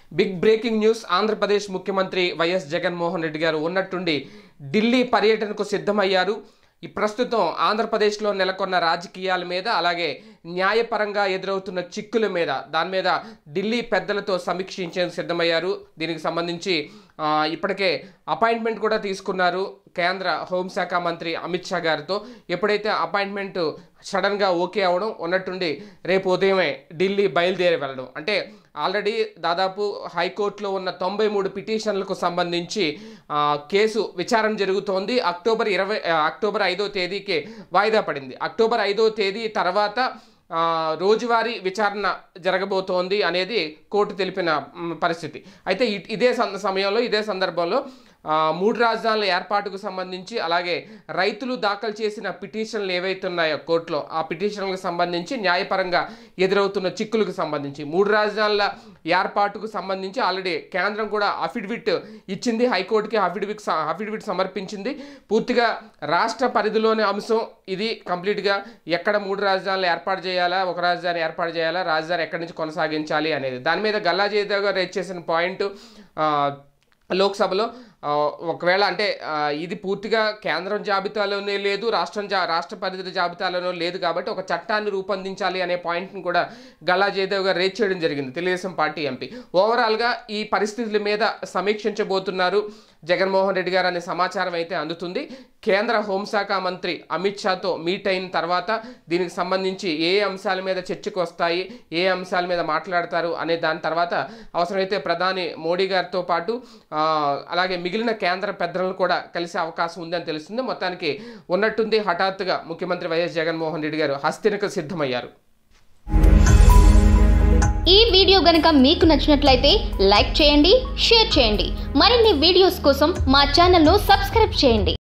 big breaking news Andhra Pradesh ముఖ్యమంత్రి YS Jaganmohan Reddy గారు ఉన్నట్టుండి ఢిల్లీ పర్యటనకు సిద్ధమయ్యారు ఈ ప్రస్తుతం ఆంధ్రప్రదేశ్లో నెలకొన్న రాజకీయాల మీద అలాగే న్యాయపరంగా ఎదురవుతున్న చిక్కుల మీద దాని మీద ఢిల్లీ పెద్దలతో సమీక్షించేందుకు సిద్ధమయ్యారు దీనికి సంబంధించి ఆ, ఇప్పటికే అపాయింట్మెంట్ కూడా తీసుకున్నారు కేంద్ర హోంశాఖ మంత్రి అమిత్ షా గారితో ఎప్పుడైతే అపాయింట్మెంట్ సడన్గా ఓకే అవడం ఉన్నట్టుండి రేపు ఉదయమే ఢిల్లీ బయలుదేరి వెళ్ళడం అంటే ఆల్రెడీ దాదాపు హైకోర్టులో ఉన్న తొంభై మూడు పిటిషన్లకు సంబంధించి ఆ, కేసు విచారణ జరుగుతోంది అక్టోబర్ ఇరవై ఆ, అక్టోబర్ ఐదో తేదీకి వాయిదా పడింది అక్టోబర్ ఐదో తేదీ తర్వాత ఆ, రోజువారీ విచారణ జరగబోతోంది అనేది కోర్టు తెలిపిన మ్, పరిస్థితి అయితే ఇ- ఇదే సం- సమయంలో ఇదే సందర్భంలో ఆ, మూడు రాజధానుల ఏర్పాటుకు సంబంధించి అలాగే రైతులు దాఖలు చేసిన పిటిషన్లు ఏవైతే ఉన్నాయో కోర్టులో ఆ పిటిషన్లకు సంబంధించి న్యాయపరంగా ఎదురవుతున్న చిక్కులకు సంబంధించి మూడు రాజధానుల ఏర్పాటుకు సంబంధించి ఆల్రెడీ కేంద్రం కూడా అఫిడవిట్ ఇచ్చింది హైకోర్టుకి అఫిడవిట్ స- అఫిడవిట్ సమర్పించింది పూర్తిగా రాష్ట్ర పరిధిలోని అంశం ఇది కంప్లీట్గా ఎక్కడ మూడు రాజధానులు ఏర్పాటు చేయాలా ఒక రాజధాని ఏర్పాటు చేయాలా రాజధాని ఎక్కడి నుంచి కొనసాగించాలి అనేది దాని మీద గల్లా జయదేవ్ గారు రేట్ చేసిన పాయింట్ లోక్సభలో ఆ, ఒకవేళ అంటే ఆ, ఇది పూర్తిగా కేంద్రం జాబితాలోనే లేదు రాష్ట్రం జా రాష్ట్ర పరిధి జాబితాలోనూ లేదు కాబట్టి ఒక చట్టాన్ని రూపొందించాలి అనే పాయింట్ని కూడా గల్లా జయదేవ్ గారు రేట్ చేయడం జరిగింది తెలుగుదేశం పార్టీ ఎంపీ ఓవరాల్గా ఈ పరిస్థితుల మీద సమీక్షించబోతున్నారు జగన్మోహన్ రెడ్డి గారు అనే సమాచారం అయితే అందుతుంది కేంద్ర హోంశాఖ మంత్రి అమిత్ షాతో మీట్ అయిన తర్వాత దీనికి సంబంధించి ఏ ఏ అంశాల మీద చర్చకు వస్తాయి ఏ అంశాల మీద మాట్లాడతారు అనే దాని తర్వాత అవసరమైతే ప్రధాని మోడీ గారితో పాటు ఆ, అలాగే మిగిలిన కేంద్ర పెద్దలను కూడా కలిసే అవకాశం ఉందని తెలుస్తుంది మొత్తానికి ఉన్నట్టుంది హఠాత్తుగా ముఖ్యమంత్రి వైఎస్ జగన్మోహన్ రెడ్డి గారు హస్తినకు సిద్ధమయ్యారు ఈ వీడియో గనుక మీకు నచ్చినట్లయితే లైక్ చేయండి షేర్ చేయండి మరిన్ని వీడియోస్ కోసం మా ఛానల్ను సబ్స్క్రైబ్ చేయండి